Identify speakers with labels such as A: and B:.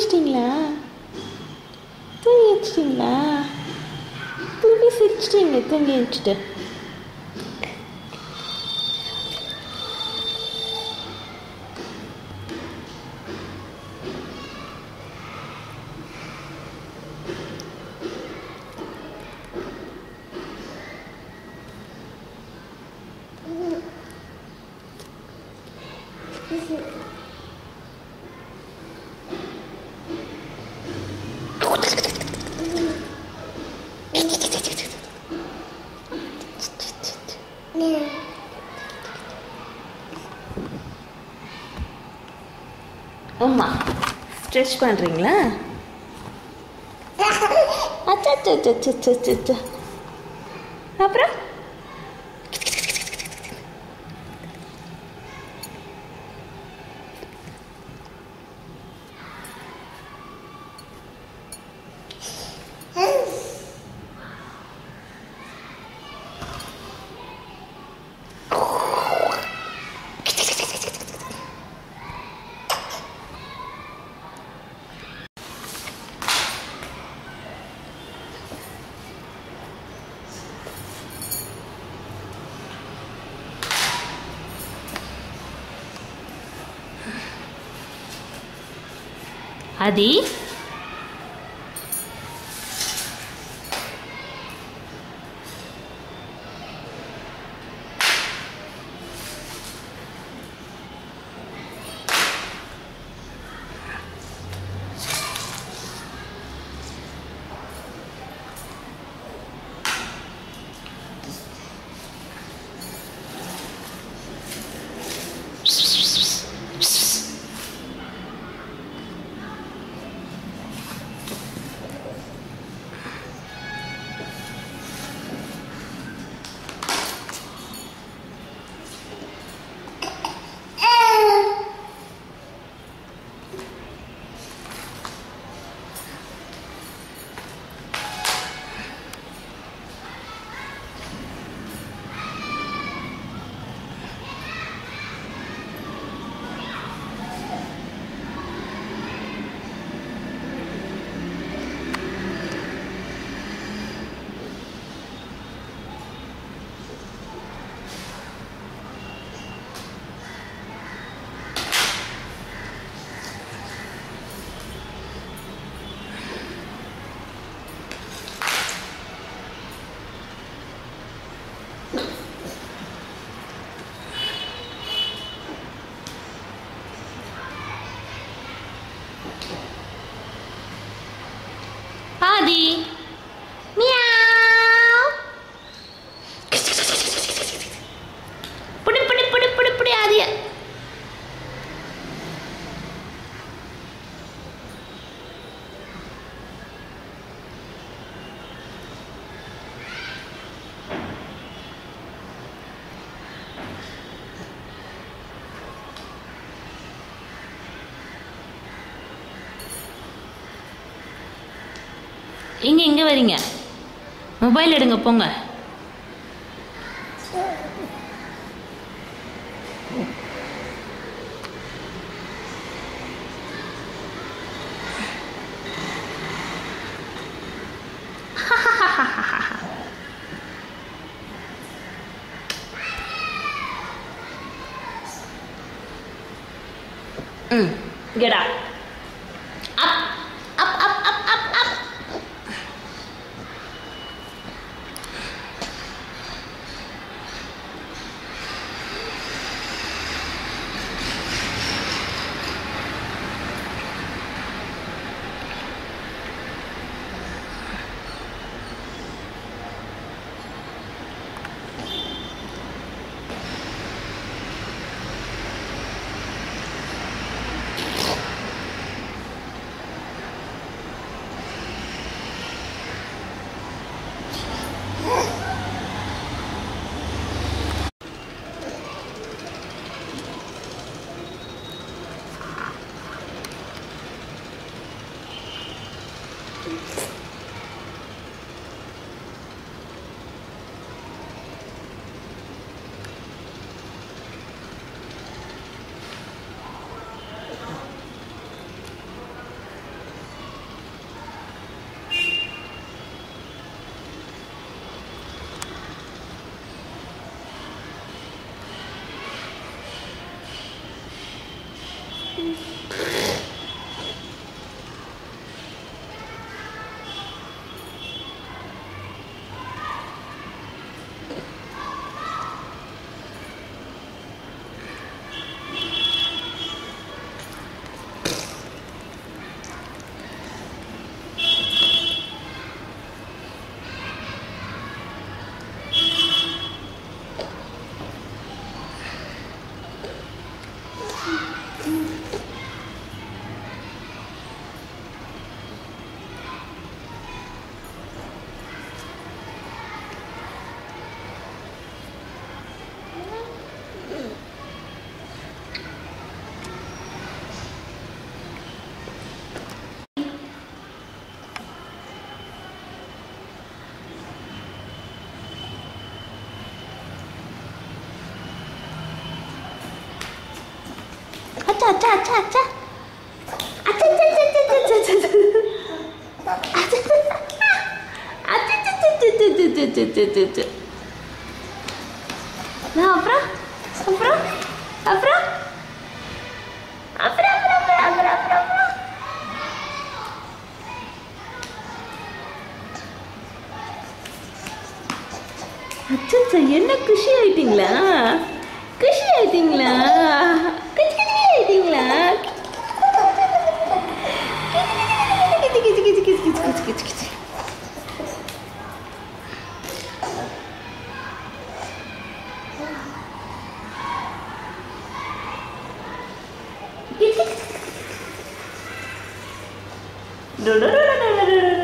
A: வச்சிட்டிங்களா தூங்கி வச்சிட்டிங்களா திருப்பி சிரிச்சிட்டிங்க தூங்கி வச்சுட்டு அம்மா ஸ்ட்ரெச் பண்ணுறீங்களா அச்சா அப்புறம் ஆதி ஆதி மியாவ் புடி புடி புடி புடி புடி ஆதிய எங்க எங்க வரீங்க மொபைல் எடுங்க போங்க ம் கெட் அப் அப் அப் அப் அப் அப் அப் அச்சா அச்சா அச்சா அச்சா அச்சா அச்சா அச்சா அச்சா அச்சா அச்சா நான் அப்புறம் அப்புறம் அப்புறம் அப்புறம் அப்புறம் அப்புறம் அப்புறம் அப்புறம் அப்புறம் அச்சா என்ன குஷி ஆயிட்டீங்களா குஷி ஆயிட்டீங்களா குச்சி குச்சி ஆயிட்டீங்களா கிச்சு கிச்சு கிச்சு கிச்சு கிச்சு கிச்சு கிச்சு கிச்சு Do do do do do do do do